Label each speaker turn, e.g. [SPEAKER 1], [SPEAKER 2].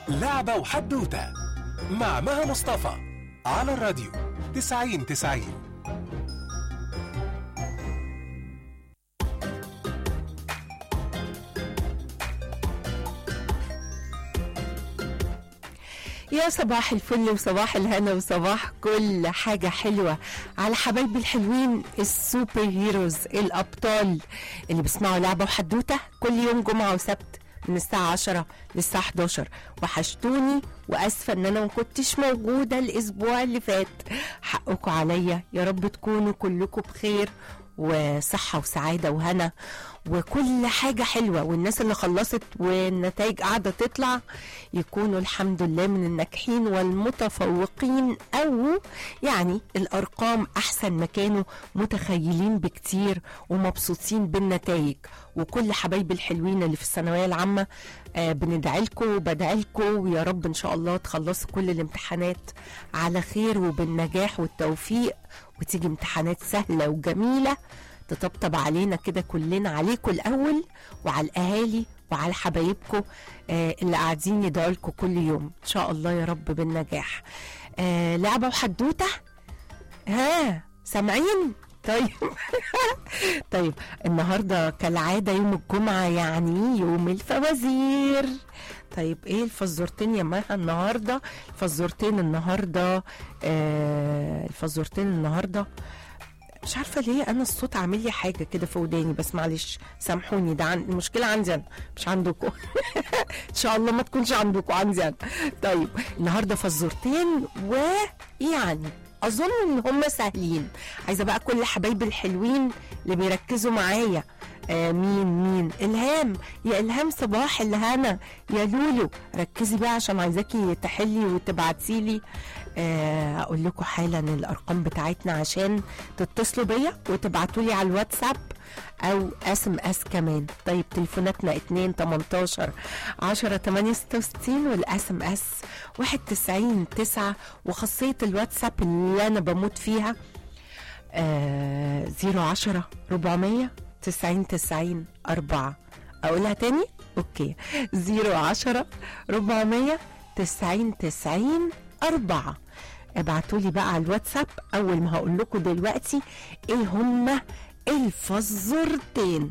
[SPEAKER 1] لعبة وحدوتة مع مها مصطفى على الراديو تسعين تسعين
[SPEAKER 2] يا صباح الفل وصباح الهنا وصباح كل حاجة حلوة على حبايبي الحلوين السوبر هيروز الأبطال اللي بيسمعوا لعبة وحدوتة كل يوم جمعة وسبت من الساعة 10 للساعة 11 وحشتوني وأسفة إن أنا ما كنتش موجودة الأسبوع اللي فات حقكم عليا يا رب تكونوا كلكم بخير وصحة وسعادة وهنا وكل حاجة حلوة والناس اللي خلصت والنتائج قاعدة تطلع يكونوا الحمد لله من الناجحين والمتفوقين أو يعني الأرقام أحسن ما كانوا متخيلين بكتير ومبسوطين بالنتائج وكل حبايبي الحلوين اللي في الثانوية العامة آه بندعي لكم وبدعي لكم ويا رب إن شاء الله تخلصوا كل الامتحانات على خير وبالنجاح والتوفيق وتيجي امتحانات سهلة وجميلة تطبطب علينا كده كلنا عليكم الأول وعلى الأهالي وعلى حبايبكم آه اللي قاعدين يدعوا لكم كل يوم إن شاء الله يا رب بالنجاح آه لعبة وحدوتة ها سامعين طيب طيب النهارده كالعاده يوم الجمعه يعني يوم الفوازير طيب ايه الفزورتين يا مها النهارده الفزورتين النهارده آه الفزورتين النهارده مش عارفه ليه انا الصوت عامل لي حاجه كده في وداني بس معلش سامحوني ده عن... المشكله عندي انا مش عندكم ان شاء الله ما تكونش عندكم عندي انا طيب النهارده فزورتين ويعني اظن ان هم سهلين عايزه بقى كل حبايبي الحلوين اللي بيركزوا معايا آه مين مين الهام يا الهام صباح الهنا يا لولو ركزي بقى عشان عايزاكي تحلي وتبعتي لي آه اقول لكم حالا الارقام بتاعتنا عشان تتصلوا بيا وتبعتوا لي على الواتساب او اس ام اس كمان طيب تليفوناتنا 2 18 10 8 66 والاس ام اس 91 9 وخاصيه الواتساب اللي انا بموت فيها آه 010 400 90 90 4 اقولها تاني اوكي 010 400 90 90 4 ابعتوا لي بقى على الواتساب اول ما هقول لكم دلوقتي ايه هما الفزورتين